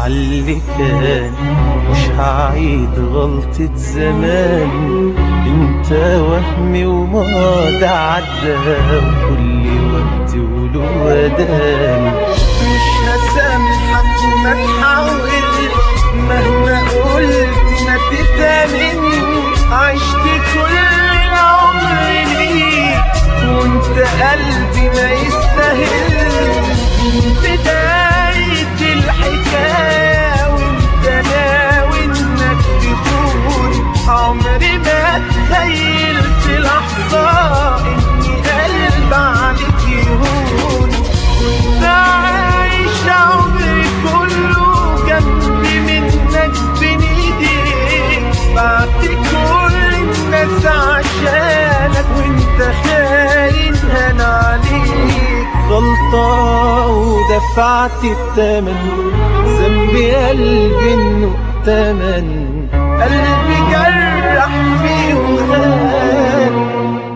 عاللي كان مش هعيد غلطة زمان انت وهمي وماضي عدى وكل وقت وله ودان مش هسامحك ما تحاولش مهما قلت ما تتامني عشت كل العمر ليك وانت قلبي ما يستاهل بداية الحكاية وانت ناوي انك تكون عمري ما تخيلت لحظة اني قلب عليك يهون كنت عايش عمري كله جنبي منك بين ايديك بعد كل الناس عشانك وانت خاين هان عليك غلطة ودفعت التمن ذنبي قلبي انه تمن قلبي جرح فيه وخان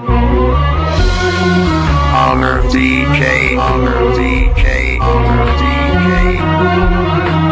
Honor DK, Honor DK, Honor DK.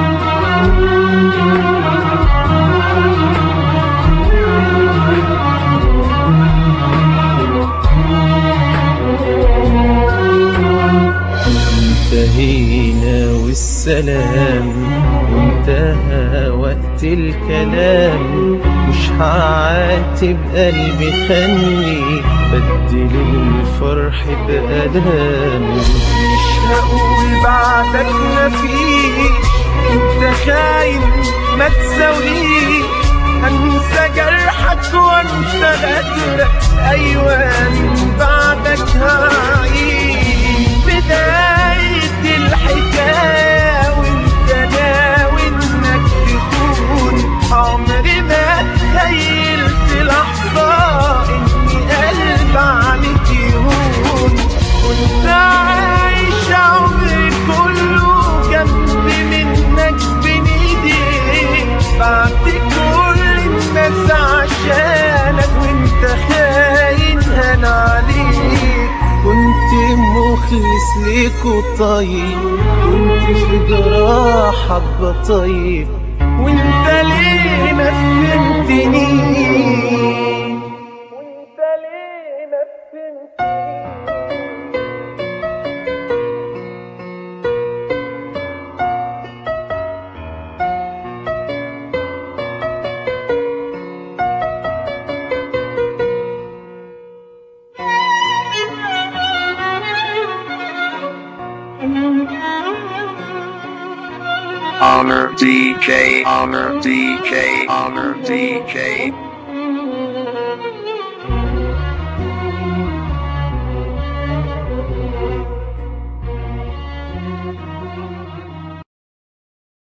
انتهينا والسلام وانتهى وقت الكلام مش هعاتب قلبي خلي بدل الفرح بألام مش هقول بعدك مفيش انت خاين ما تساويش هنسى جرحك وانت غدرك ايوه من بعدك هعيش بداية الحكاية وانت ناوي انك تكون عمري ما تخيلت لحظة اني قلب عليك يهون كنت عايش عمري كله جنبي منك بين ايديك بعد كل الناس عشانك وانت خاين هان عليك كنت مخلص ليك وطيب كنت في جراحك بطيب وانت ليه ما فهمتنيش وانت ليه ما فهمتنيش Honor DK, Honor DK, Honor DK.